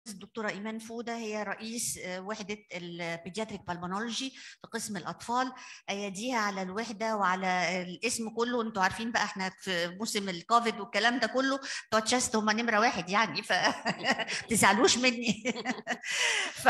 الدكتورة إيمان فودة هي رئيس وحدة البيدياتريك بالمونولوجي في قسم الأطفال أيديها على الوحدة وعلى الاسم كله أنتوا عارفين بقى احنا في موسم الكوفيد والكلام ده كله بتوع تشست هم نمرة واحد يعني ف تزعلوش مني ف...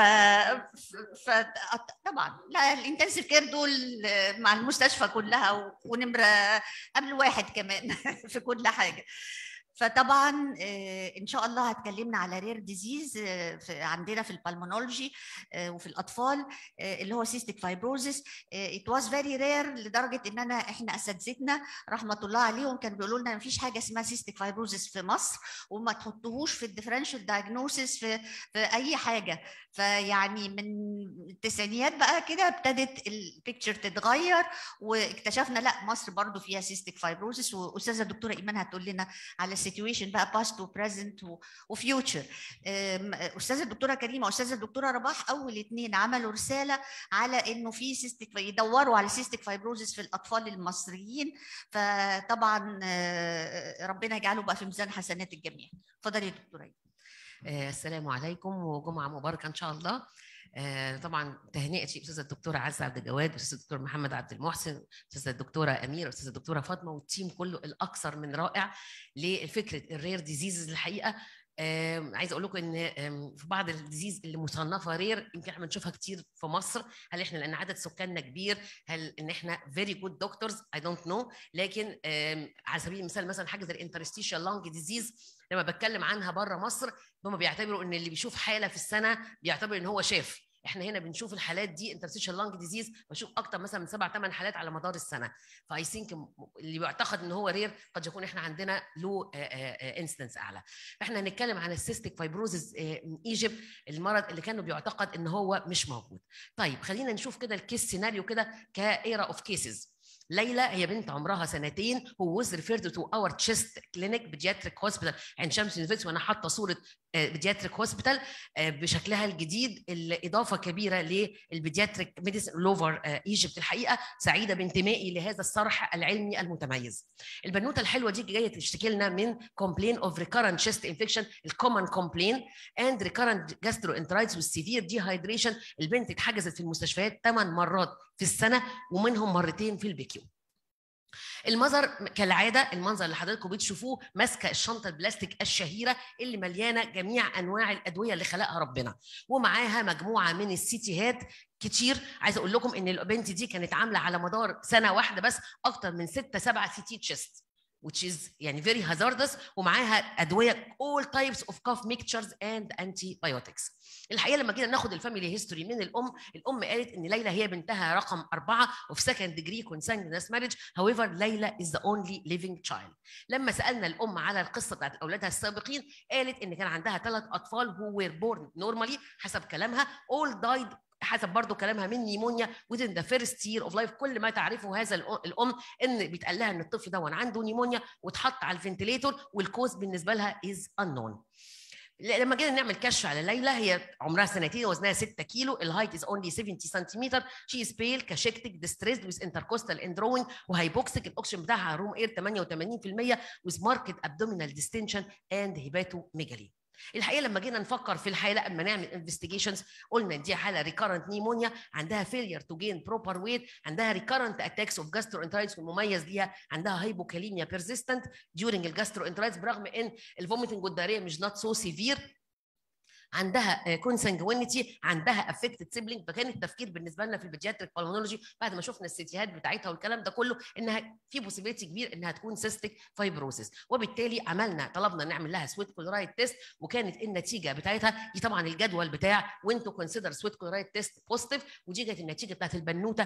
ف طبعا لا الانتنسيف كير دول مع المستشفى كلها ونمرة قبل واحد كمان في كل حاجة فطبعا ان شاء الله هتكلمنا على رير ديزيز عندنا في البالمونولوجي وفي الاطفال اللي هو سيستيك فايبروزيس ات واز فيري رير لدرجه ان انا احنا اساتذتنا رحمه الله عليهم كانوا بيقولوا لنا مفيش حاجه اسمها سيستيك فايبروزيس في مصر وما تحطوهوش في الديفرنشال دايجنوسيس في, في اي حاجه فيعني من التسعينيات بقى كده ابتدت البيكتشر تتغير واكتشفنا لا مصر برضو فيها سيستيك فايبروزيس واستاذه الدكتوره ايمان هتقول لنا على السيتويشن بقى باست وبريزنت وفيوتشر استاذه الدكتوره كريمه واستاذه الدكتوره رباح اول اثنين عملوا رساله على انه في سيستيك يدوروا على سيستيك فايبروزيس في الاطفال المصريين فطبعا ربنا يجعله بقى في ميزان حسنات الجميع اتفضلي يا دكتوره السلام عليكم وجمعه مباركه ان شاء الله آه طبعا تهنئتي استاذه الدكتوره عزه عبد الجواد واستاذ الدكتور محمد عبد المحسن استاذه الدكتوره امير واستاذه الدكتوره فاطمه والتيم كله الاكثر من رائع لفكره الرير ديزيزز الحقيقه آه عايزه اقول لكم ان في بعض الديزيز اللي مصنفه رير يمكن احنا بنشوفها كتير في مصر هل احنا لان عدد سكاننا كبير هل ان احنا فيري جود دكتورز اي دونت نو لكن على سبيل المثال مثلا حاجه زي الانترستيشال لانج ديزيز لما بتكلم عنها بره مصر هم بيعتبروا ان اللي بيشوف حاله في السنه بيعتبر ان هو شاف احنا هنا بنشوف الحالات دي انترستيشال لانج ديزيز بشوف اكتر مثلا من سبع ثمان حالات على مدار السنه فاي ثينك اللي بيعتقد ان هو رير قد يكون احنا عندنا له انستنس اعلى فاحنا هنتكلم عن السيستيك فايبروزز ايجيبت المرض اللي كانوا بيعتقد ان هو مش موجود طيب خلينا نشوف كده الكيس سيناريو كده كايرا اوف كيسز ليلى هي بنت عمرها سنتين هو was referred to our chest clinic pediatric hospital عند شمس يونيفرسيتي وانا حاطه صوره بيدياتريك هوسبيتال بشكلها الجديد الاضافه كبيره للبيدياتريك ميديسن لوفر ايجيبت الحقيقه سعيده بانتمائي لهذا الصرح العلمي المتميز البنوته الحلوه دي جايه تشتكي لنا من كومبلين اوف ريكارنت شيست انفكشن الكومن كومبلين اند ريكارنت جاستروانترايتس والسيفير ديهايدريشن البنت اتحجزت في المستشفيات 8 مرات في السنه ومنهم مرتين في البيكيو المظهر كالعاده المنظر اللي حضراتكم بتشوفوه ماسكه الشنطه البلاستيك الشهيره اللي مليانه جميع انواع الادويه اللي خلقها ربنا ومعاها مجموعه من السيتيهات كتير عايزه اقول لكم ان البنت دي كانت عامله على مدار سنه واحده بس اكتر من 6 7 سيتي تشيست which is يعني very hazardous ومعاها ادويه all types of cough mixtures and antibiotics. الحقيقه لما جينا ناخد الفاميلي هيستوري من الام الام قالت ان ليلى هي بنتها رقم اربعه وفي سكند ديجري consanguineous marriage however ليلى is the only living child. لما سالنا الام على القصه بتاعت اولادها السابقين قالت ان كان عندها ثلاث اطفال who were born normally حسب كلامها all died حسب برضو كلامها من نيمونيا within the first year of life كل ما تعرفه هذا الام ان بيتقال لها ان الطفل ده عنده نيمونيا واتحط على الفنتليتور والكوز بالنسبه لها is unknown لما جينا نعمل كشف على ليلى هي عمرها سنتين وزنها 6 كيلو الهايت از اونلي 70 سنتيمتر شي از بيل كاشكتك ديستريسد ويز انتركوستال اندروينج وهايبوكسيك الاكسجين بتاعها روم اير 88% ويز ماركت ابدومينال ديستنشن اند هيباتو ميجالي الحقيقه لما جينا نفكر في الحاله اما نعمل انفستيجيشنز قلنا دي حاله ريكارنت نيمونيا عندها فيلير تو جين بروبر ويت عندها ريكارنت اتاكس اوف جاستروانترايتس والمميز ليها عندها هايبوكاليميا بيرزيستنت ديورنج الجاستروانترايتس برغم ان الفوميتنج والداريه مش نوت سو سيفير عندها كونسنجوينيتي عندها افكتد سيبلينج فكان التفكير بالنسبه لنا في البيدياتريك بالمونولوجي بعد ما شفنا السيتيهات بتاعتها والكلام ده كله انها في بوسيبيليتي كبير انها تكون سيستيك فايبروسيس وبالتالي عملنا طلبنا نعمل لها سويت كلورايد تيست وكانت النتيجه بتاعتها دي طبعا الجدول بتاع وانتو كونسيدر سويت كلورايد تيست بوزيتيف ودي كانت النتيجه بتاعت البنوته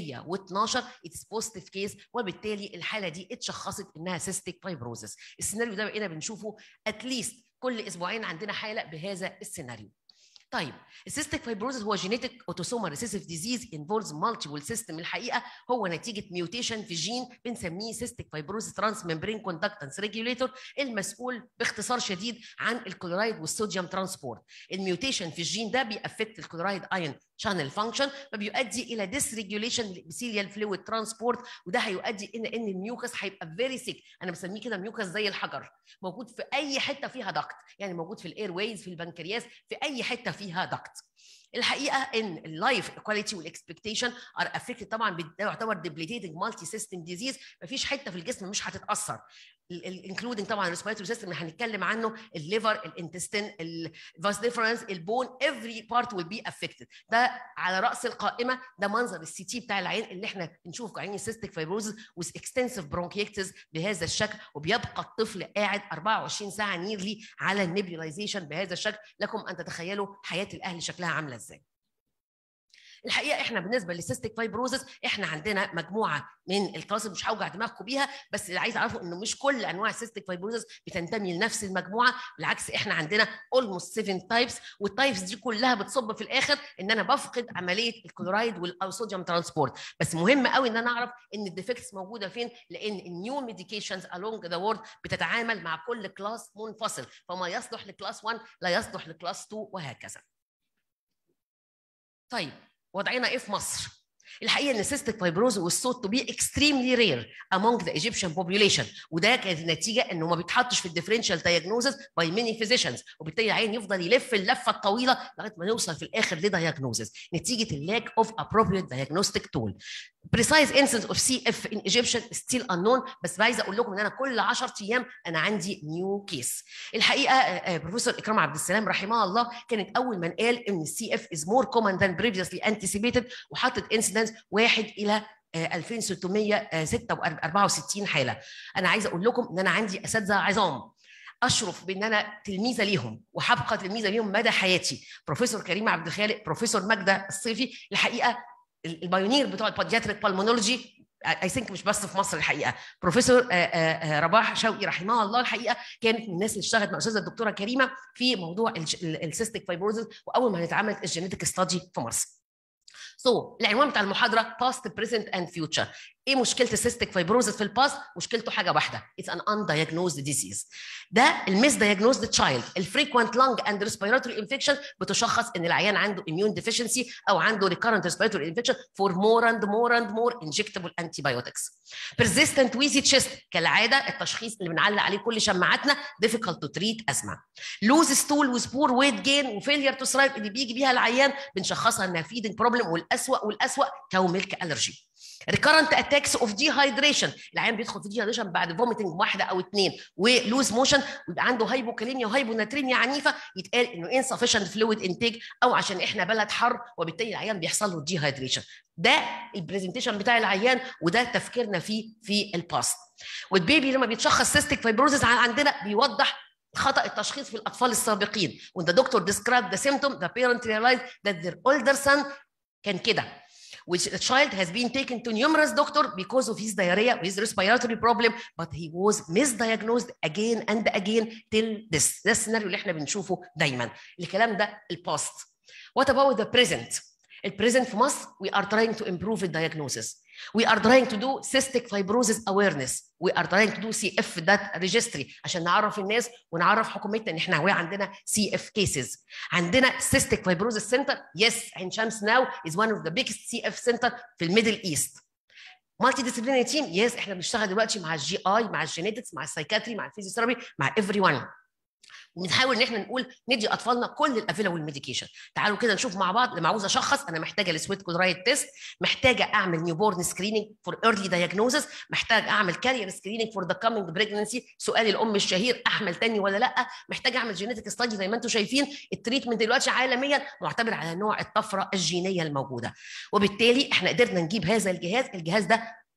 112 اتس بوزيتيف كيس وبالتالي الحاله دي اتشخصت انها سيستيك فايبروسيس السيناريو ده بقينا بنشوفه اتليست كل اسبوعين عندنا حاله بهذا السيناريو طيب السيستيك فايبروزس هو جينيتك اوتوسومال ريسيسيف ديزيز انفولز مالتيبل سيستم الحقيقه هو نتيجه ميوتيشن في جين بنسميه سيستيك فايبروزس ترانس ممبرين كوندكتنس ريجوليتور المسؤول باختصار شديد عن الكلورايد والصوديوم ترانسبورت الميوتيشن في الجين ده بيأفكت الكلورايد ايون شانل فانكشن فبيؤدي الى ديس ريجوليشن للابيثيليال فلويد ترانسبورت وده هيؤدي ان ان الميوكس هيبقى فيري سيك انا بسميه كده ميوكس زي الحجر موجود في اي حته فيها دكت يعني موجود في الاير ويز في البنكرياس في اي حته فيها دكت الحقيقه ان اللايف كواليتي والاكسبكتيشن ار افكتد طبعا يعتبر ديبليتيتنج مالتي سيستم ديزيز مفيش حته في الجسم مش هتتاثر انكلودنج طبعا الريسبيراتوري سيستم اللي هنتكلم عنه الليفر الانتستين الفاس ديفرنس البون افري بارت ويل بي افكتد ده على راس القائمه ده منظر السي تي بتاع العين اللي احنا بنشوف عين السيستيك فايبروزس وذ اكستنسيف برونكيكتس بهذا الشكل وبيبقى الطفل قاعد 24 ساعه نيرلي على النبيلايزيشن بهذا الشكل لكم ان تتخيلوا حياه الاهل شكلها عامله ازاي الحقيقه احنا بالنسبه للسيستيك فايبروزس احنا عندنا مجموعه من الكلاسز مش هوجع دماغكم بيها بس اللي عايز اعرفه انه مش كل انواع السيستيك فايبروزس بتنتمي لنفس المجموعه بالعكس احنا عندنا اولموست 7 تايبس والتايبس دي كلها بتصب في الاخر ان انا بفقد عمليه الكلورايد والصوديوم ترانسبورت بس مهم قوي ان انا اعرف ان الديفكتس موجوده فين لان النيو ميديكيشنز along ذا وورد بتتعامل مع كل كلاس منفصل فما يصلح لكلاس 1 لا يصلح لكلاس 2 وهكذا طيب وضعنا ايه في مصر؟ الحقيقه ان السيستيك فايبروز والصوت تو بي اكستريملي رير among ذا ايجيبشن population وده كانت النتيجه انه ما بيتحطش في الديفرنشال دايجنوزز باي ماني فيزيشنز وبالتالي العين يفضل يلف اللفه الطويله لغايه ما نوصل في الاخر لدايجنوزز نتيجه اللاك اوف appropriate diagnostic tool precise incidence of CF in Egyptian is still unknown بس عايزه اقول لكم ان انا كل 10 ايام انا عندي نيو كيس الحقيقه بروفيسور اكرام عبد السلام رحمه الله كانت اول من قال ان السي اف is more common than previously anticipated وحطت انسيدنس واحد الى 2664 حاله انا عايزه اقول لكم ان انا عندي اساتذه عظام اشرف بان انا تلميذه ليهم وهبقى تلميذه ليهم مدى حياتي بروفيسور كريم عبد الخالق بروفيسور ماجده الصيفي الحقيقه البايونير بتوع البادياتريك بالمونولوجي اي ثينك مش بس في مصر الحقيقه بروفيسور رباح شوقي رحمها الله الحقيقه كانت من الناس اللي اشتغلت مع الاستاذه الدكتوره كريمه في موضوع السيستيك فايبروزس واول ما هنتعمل الجينيتك ستادي في مصر سو so, العنوان بتاع المحاضره باست بريزنت اند فيوتشر ايه مشكله السيستيك فايبروزس في الباست مشكلته حاجه واحده اتس ان undiagnosed ديزيز ده الميس دايجنوزد تشايلد الفريكوينت لانج اند ريسبيراتوري انفكشن بتشخص ان العيان عنده اميون ديفيشنسي او عنده ريكارنت ريسبيراتوري انفكشن فور مور اند مور اند مور انجكتبل انتي بايوتكس persistent ويزي تشيست كالعاده التشخيص اللي بنعلق عليه كل شماعاتنا difficult to treat ازمه لوز ستول وسبور ويت جين وفيلير تو ثرايف اللي بيجي بيها العيان بنشخصها انها فيدنج بروبلم والاسوأ والاسوأ كاو ميلك الرجي ريكارنت اتاكس اوف دي هايدريشن العيان بيدخل في دي هايدريشن بعد فوميتنج واحده او اثنين ولوز موشن ويبقى عنده هايبوكاليميا وهايبوناتريميا عنيفه يتقال انه insufficient فلويد انتيك او عشان احنا بلد حر وبالتالي العيان بيحصل له دي هايدريشن ده البرزنتيشن بتاع العيان وده تفكيرنا فيه في الباست والبيبي لما بيتشخص سيستيك فايبروزس عندنا بيوضح خطا التشخيص في الاطفال السابقين when the doctor described the symptom the parent realized that their older son كان كده which the child has been taken to numerous doctor because of his diarrhea, his respiratory problem, but he was misdiagnosed again and again till this. ده السيناريو اللي احنا بنشوفه دايما. الكلام ده الباست. What about the present? البريزنت في مصر we are trying to improve the diagnosis. We are trying to do cystic fibrosis awareness. We are trying to do CF that registry عشان نعرف الناس ونعرف حكومتنا ان احنا عندنا CF cases. عندنا cystic fibrosis center. Yes, عين شمس now is one of the biggest CF center في الميدل ايست. مالتي ديسيبلينري تيم يس احنا بنشتغل دلوقتي مع الجي اي مع الجينيتكس مع السايكاتري مع الفيزيوثيرابي مع ايفري ون وبنحاول ان احنا نقول ندي اطفالنا كل الافيلابل ميديكيشن تعالوا كده نشوف مع بعض لما عاوز اشخص انا محتاجه السويت كلورايد تيست محتاجه اعمل نيو بورن سكريننج فور ايرلي دايجنوزس محتاج اعمل كارير سكريننج فور ذا كامينج بريجنسي سؤال الام الشهير احمل تاني ولا لا محتاج اعمل جينيتك ستادي زي ما انتم شايفين التريتمنت دلوقتي عالميا معتمد على نوع الطفره الجينيه الموجوده وبالتالي احنا قدرنا نجيب هذا الجهاز الجهاز ده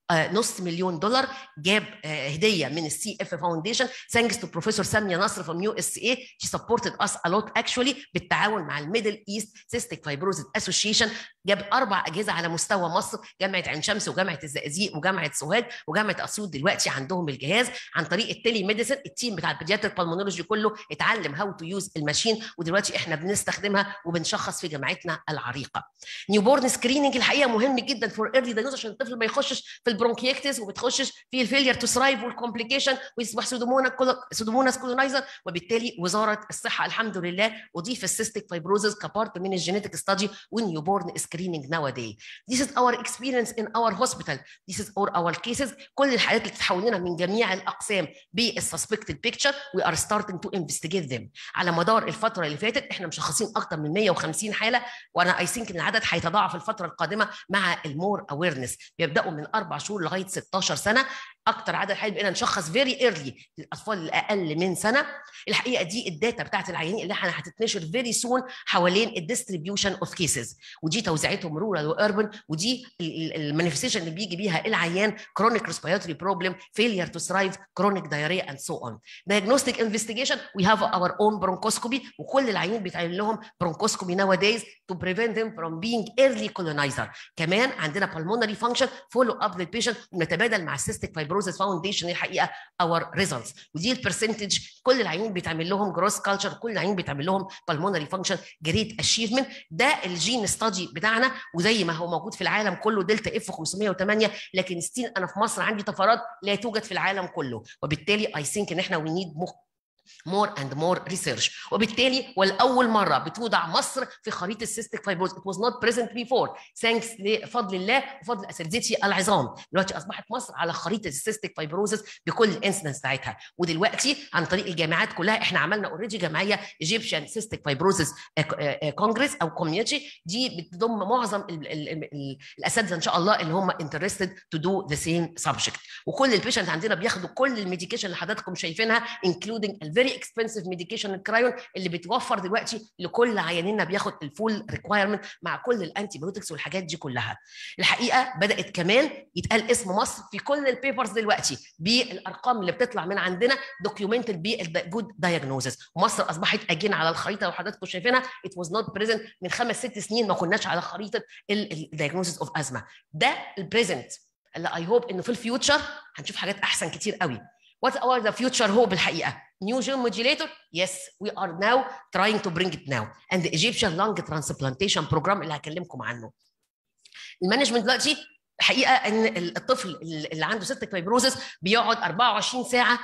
نص مليون دولار جاب هديه من السي اف فاونديشن ثانكس تو بروفيسور ساميه نصر from يو اس اي she supported us a lot actually بالتعاون مع الميدل ايست سيستيك فايبروزيس اسوشيشن جاب اربع اجهزه على مستوى مصر جامعه عين شمس وجامعه الزقازيق وجامعه سوهاج وجامعه اسيوط دلوقتي عندهم الجهاز عن طريق التيلي ميديسن التيم بتاع البيدياتريك بالمونولوجي كله اتعلم هاو تو يوز الماشين ودلوقتي احنا بنستخدمها وبنشخص في جامعتنا العريقه نيو بورن سكريننج الحقيقه مهم جدا فور ايرلي دايجنوز عشان الطفل ما يخشش في البرونكيكتس وما تخشش في الفيلير تو ثرايف والكومبليكيشن ويصبح سودوموناس كولونايزر وبالتالي وزاره الصحه الحمد لله اضيف السيستيك فايبروزز كبارت من الجينيتك ستادي والنيو بورن سكريننج ناو داي This is our experience in our hospital. This is all our cases. كل الحالات اللي بتتحول لنا من جميع الاقسام بالسسبكتد بيكتشر we are starting to investigate them. على مدار الفتره اللي فاتت احنا مشخصين اكتر من 150 حاله وانا اي ثينك ان العدد هيتضاعف الفتره القادمه مع المور اويرنس بيبداوا من اربع شهور لغايه 16 سنه اكتر عدد حالات بقينا نشخص فيري ايرلي للاطفال الاقل من سنه الحقيقه دي الداتا بتاعت العيانين اللي احنا هتتنشر فيري سون حوالين الديستريبيوشن اوف كيسز ودي توزيعتهم رورال واربن ودي المانيفستيشن اللي بيجي بيها العيان كرونيك ريسبيراتوري بروبلم فيلير تو ثرايف كرونيك دايريا اند سو اون دايجنوستيك انفستيجيشن وي هاف اور اون برونكوسكوبي وكل العيانين بيتعمل لهم برونكوسكوبي ناو دايز تو بريفنت them from being early colonizer كمان عندنا pulmonary function follow up للبيشنت ونتبادل مع السيستيك فايبروزيس فاونديشن الحقيقه اور ريزلتس ودي البرسنتج كل العيانين بيتعمل لهم جروس كلتشر كل العيانين بيتعمل لهم pulmonary function جريت اتشيفمنت ده الجين ستادي بتاعنا وزي ما هو موجود في العالم كله دلتا اف 508 لكن ستيل انا في مصر عندي طفرات لا توجد في العالم كله وبالتالي اي ثينك ان احنا وي نيد more and more research وبالتالي والاول مره بتوضع مصر في خريطه السيستيك فايبروز it was not present before thanks لفضل الله وفضل اساتذتي العظام دلوقتي اصبحت مصر على خريطه السيستيك فايبروزس بكل الانسيدنس بتاعتها ودلوقتي عن طريق الجامعات كلها احنا عملنا اوريدي جمعيه ايجيبشن سيستيك فايبروزس كونجرس او كوميونتي دي بتضم معظم ال ال ال الاساتذه ان شاء الله اللي هم interested to do the same subject وكل البيشنت عندنا بياخدوا كل الميديكيشن اللي حضراتكم شايفينها including الفيري اكسبنسيف ميديكيشن الكرايون اللي بتوفر دلوقتي لكل عيانينا بياخد الفول ريكوايرمنت مع كل الانتي بايوتكس والحاجات دي كلها الحقيقه بدات كمان يتقال اسم مصر في كل البيبرز دلوقتي بالارقام اللي بتطلع من عندنا دوكيومنتد بالجود دايجنوزس ومصر اصبحت اجين على الخريطه وحضراتكم شايفينها ات واز نوت بريزنت من خمس ست سنين ما كناش على خريطه الدايجنوزس اوف ازمه ده البريزنت اللي اي هوب انه في الفيوتشر هنشوف حاجات احسن كتير قوي What are the future hope الحقيقة؟ New gene modulator? Yes, we are now trying to bring it now. And the Egyptian lung transplantation program اللي هكلمكم عنه. المانجمنت دلوقتي الحقيقة إن الطفل اللي عنده سيستيك فايبروزس بيقعد 24 ساعة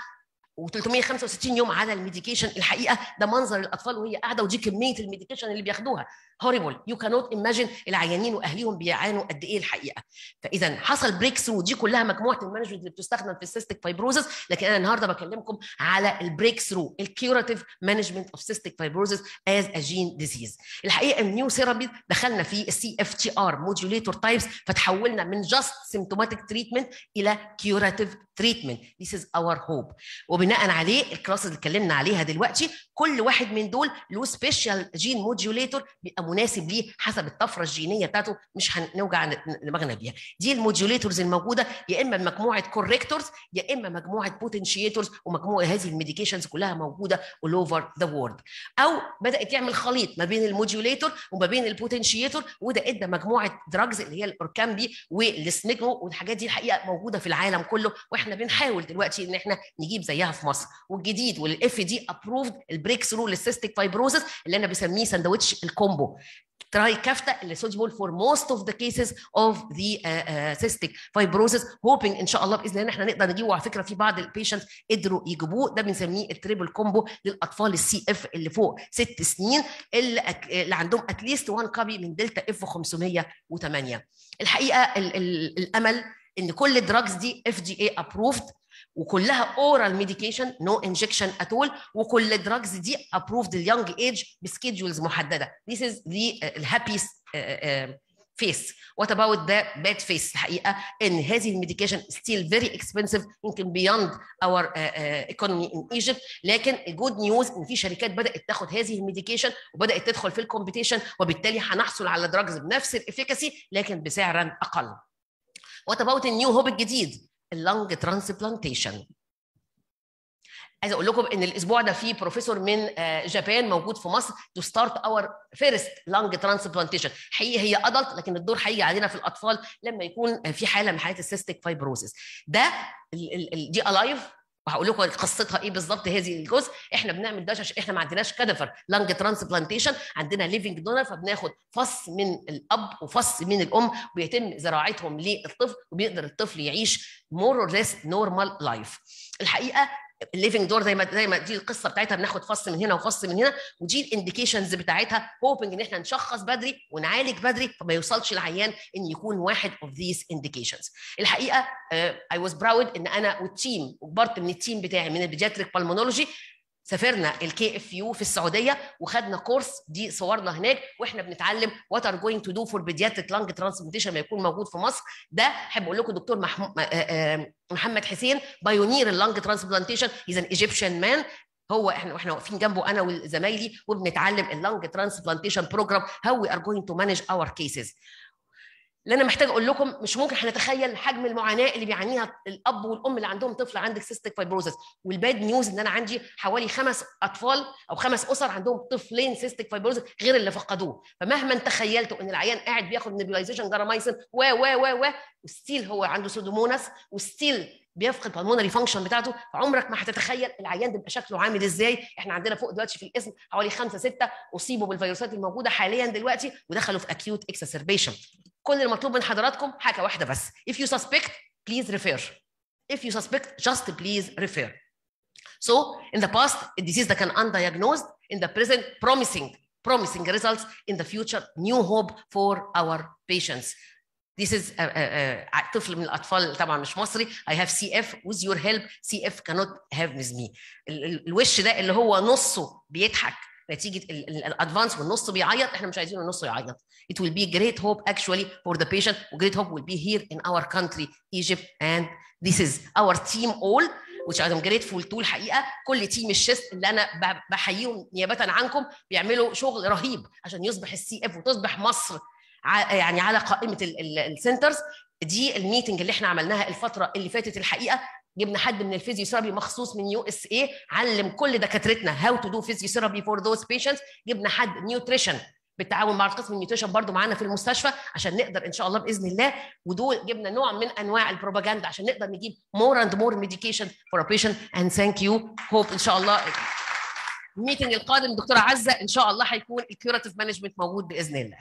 و365 يوم على الميديكيشن الحقيقه ده منظر الاطفال وهي قاعده ودي كميه الميديكيشن اللي بياخدوها هوريبل يو كانوت ايماجين العيانين واهليهم بيعانوا قد ايه الحقيقه فاذا حصل بريك ثرو دي كلها مجموعه المانجمنت اللي بتستخدم في السيستيك فايبروزس لكن انا النهارده بكلمكم على البريك ثرو الكيوراتيف مانجمنت اوف سيستيك فايبروزس از ا جين ديزيز الحقيقه النيو ثيرابي دخلنا في السي اف تي ار موديوليتور تايبس فتحولنا من جاست سيمتوماتيك تريتمنت الى كيوراتيف تريتمنت ذيس از اور هوب وبناء عليه الكلاسز اللي اتكلمنا عليها دلوقتي كل واحد من دول له سبيشال جين موديوليتور بيبقى مناسب ليه حسب الطفره الجينيه بتاعته مش هنوجع دماغنا بيها دي الموديوليتورز الموجوده يا اما مجموعه كوريكتورز يا اما مجموعه بوتنشيتورز ومجموعه هذه الميديكيشنز كلها موجوده اول اوفر ذا وورد او بدات يعمل خليط ما بين الموديوليتور وما بين البوتنشيتور وده ادى مجموعه دراجز اللي هي الاوركامبي والسنيجو والحاجات دي الحقيقه موجوده في العالم كله واحنا بنحاول دلوقتي ان احنا نجيب زيها في مصر والجديد والاف دي ابروفد البريك ثرو للسيستيك فايبروزس اللي انا بسميه سندوتش الكومبو تراي كافتا اللي suitable for most of the cases of the uh, uh, cystic fibrosis hoping ان شاء الله باذن الله احنا نقدر نجيبه على فكره في بعض البيشنت قدروا يجيبوه ده بنسميه التريبل كومبو للاطفال السي اف اللي فوق ست سنين اللي, أك... اللي عندهم اتليست 1 كابي من دلتا اف 508 الحقيقه ال ال الامل ان كل الدراجز دي اف دي اي ابروفد وكلها اورال ميديكيشن نو انجكشن اتول وكل الدراجز دي ابروفد اليونج ايج بسكيدجولز محدده This is the الهابي فيس وات اباوت ذا باد فيس الحقيقه ان هذه الميديكيشن ستيل فيري اكسبنسيف يمكن بيوند اور ايكونومي ان ايجيبت لكن الجود نيوز ان في شركات بدات تاخد هذه الميديكيشن وبدات تدخل في الكومبيتيشن وبالتالي هنحصل على دراجز بنفس الافيكاسي لكن بسعر اقل وات اباوت النيو هوب الجديد اللنج ترانسبلانتيشن عايز اقول لكم ان الاسبوع ده في بروفيسور من جابان موجود في مصر تو ستارت اور فيرست لانج ترانسبلانتيشن حقيقي هي ادلت لكن الدور هيجي علينا في الاطفال لما يكون في حاله من حالات السيستيك فايبروزس ده دي الايف وهقول لكم قصتها ايه بالظبط هذه الجزء احنا بنعمل ده عشان احنا ما عندناش كادفر لانج ترانسبلانتيشن عندنا ليفنج دونر فبناخد فص من الاب وفص من الام ويتم زراعتهم للطفل وبيقدر الطفل يعيش مور اور ليس نورمال لايف الحقيقه الليفنج دور زي ما زي ما دي القصه بتاعتها بناخد فص من هنا وفص من هنا ودي الانديكيشنز بتاعتها هوبنج ان احنا نشخص بدري ونعالج بدري فما يوصلش العيان ان يكون واحد اوف ذيس انديكيشنز الحقيقه اي واز براود ان انا والتيم وبارت من التيم بتاعي من البيدياتريك بالمونولوجي سافرنا الكي اف يو في السعوديه وخدنا كورس دي صورنا هناك واحنا بنتعلم وات ار جوينج تو دو فور بيدياتريك لانج ترانسبلانتيشن ما يكون موجود في مصر ده احب اقول لكم دكتور محمد حسين بايونير اللانج ترانسبلانتيشن از ان ايجيبشن مان هو احنا واحنا واقفين جنبه انا وزمايلي وبنتعلم اللانج ترانسبلانتيشن بروجرام هاو وي ار جوينج تو مانج اور كيسز اللي انا محتاج اقول لكم مش ممكن هنتخيل حجم المعاناه اللي بيعانيها الاب والام اللي عندهم طفل عندك سيستيك فايبروزس والباد نيوز ان انا عندي حوالي خمس اطفال او خمس اسر عندهم طفلين سيستيك فايبروزس غير اللي فقدوه فمهما تخيلتوا ان العيان قاعد بياخد نيبيلايزيشن جرامايسين و و و و وستيل هو عنده سودوموناس وستيل بيفقد بالمونري فانكشن بتاعته فعمرك ما هتتخيل العيان ده بيبقى شكله عامل ازاي احنا عندنا فوق دلوقتي في الاسم حوالي خمسه سته اصيبوا بالفيروسات الموجوده حاليا دلوقتي ودخلوا في اكيوت اكسسربيشن كل المطلوب من حضراتكم حاجه واحده بس if you suspect please refer if you suspect just please refer so in the past a disease that can undiagnosed in the present promising promising results in the future new hope for our patients This is a, a, a, طفل من الاطفال طبعا مش مصري I have CF with your help CF cannot have with me ال, ال, الوش ده اللي هو نصه بيضحك نتيجه الادفانس والنص بيعيط احنا مش عايزين النص يعيط it will be great hope actually for the patient great hope will be here in our country Egypt and this is our team all which I'm grateful to الحقيقه كل تيم الشيست اللي انا بحييهم نيابه عنكم بيعملوا شغل رهيب عشان يصبح السي اف وتصبح مصر يعني على قائمه السنترز دي الميتنج اللي احنا عملناها الفتره اللي فاتت الحقيقه جبنا حد من الفيزيوثيرابي مخصوص من يو اس اي علم كل دكاترتنا هاو تو دو فيزيوثيرابي فور ذوز بيشنتس جبنا حد نيوتريشن بالتعاون مع قسم النيوتريشن برضو معانا في المستشفى عشان نقدر ان شاء الله باذن الله ودول جبنا نوع من انواع البروباجندا عشان نقدر نجيب مور اند مور ميديكيشن فور ا بيشنت اند ثانك يو هوب ان شاء الله الميتنج القادم دكتوره عزه ان شاء الله هيكون الكيوراتيف مانجمنت موجود باذن الله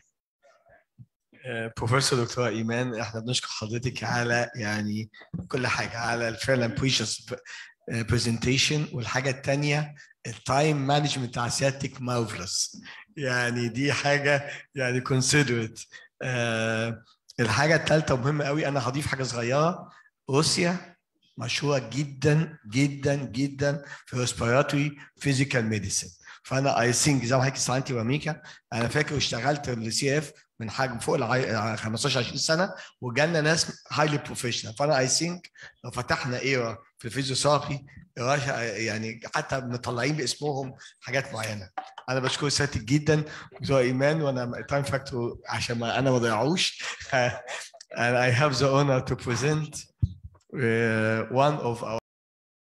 بروفيسور دكتوره ايمان احنا بنشكر حضرتك على يعني كل حاجه على فعلا بريشس برزنتيشن والحاجه الثانيه التايم مانجمنت بتاع سيادتك مارفلس يعني دي حاجه يعني كونسيدرت آه الحاجه الثالثه مهمه قوي انا هضيف حاجه صغيره روسيا مشهوره جدا جدا جدا في ريسبيراتوري فيزيكال ميديسن فانا اي ثينك زي ما حضرتك استعنتي بامريكا انا فاكر اشتغلت السي اف من حجم فوق ال 15 20 سنه وجالنا ناس هايلي بروفيشنال فانا اي ثينك لو فتحنا ايرا في الفيزيوثيرابي يعني حتى مطلعين باسمهم حاجات معينه انا بشكر سيادتك جدا دكتور ايمان وانا تايم فاكتور عشان ما انا ما ضيعوش and I have the honor to present uh, one of our